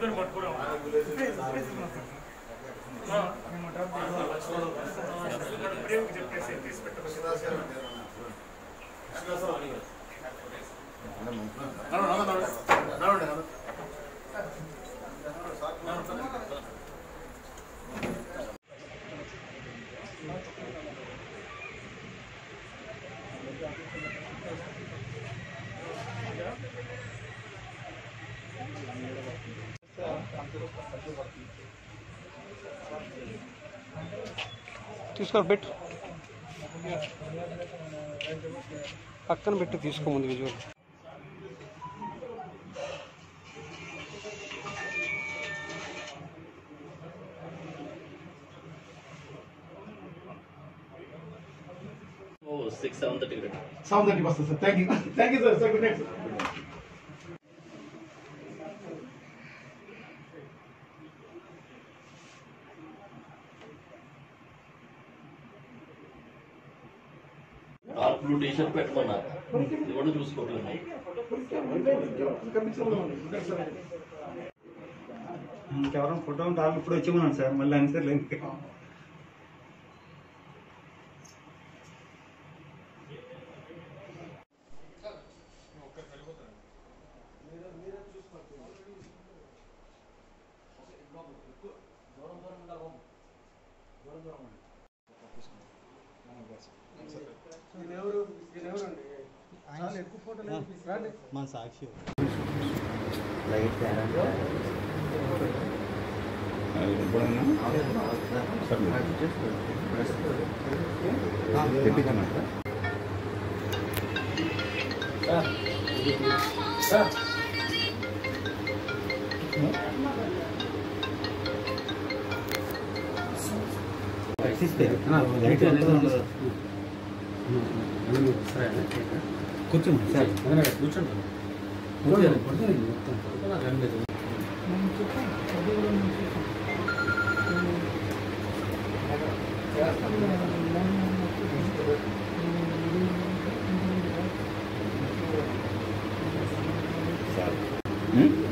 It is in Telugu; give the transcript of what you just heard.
ఇద్దరు పట్టుకురావు ప్రేమకి చెప్పేసి తీసి పెట్టవచ్చు తీసుకో పెట్టు పక్కన పెట్టి తీసుకో ముందు visual six seven thirty seven థర్టీకి వస్తుంది sir thank you thank you sir sir good night sir dark blue T shirt పెట్టుకున్నా ఇది కూడా చూసుకోవట్లేదు ఇంకెవరైనా ఫోటో ఉంటే వాళ్ళు ఇప్పుడు వచ్చేమన్నాను సార్ మళ్ళీ ఆన్సర్ లేదు మన సాక్షి కూర్చోండి సార్ Hmm?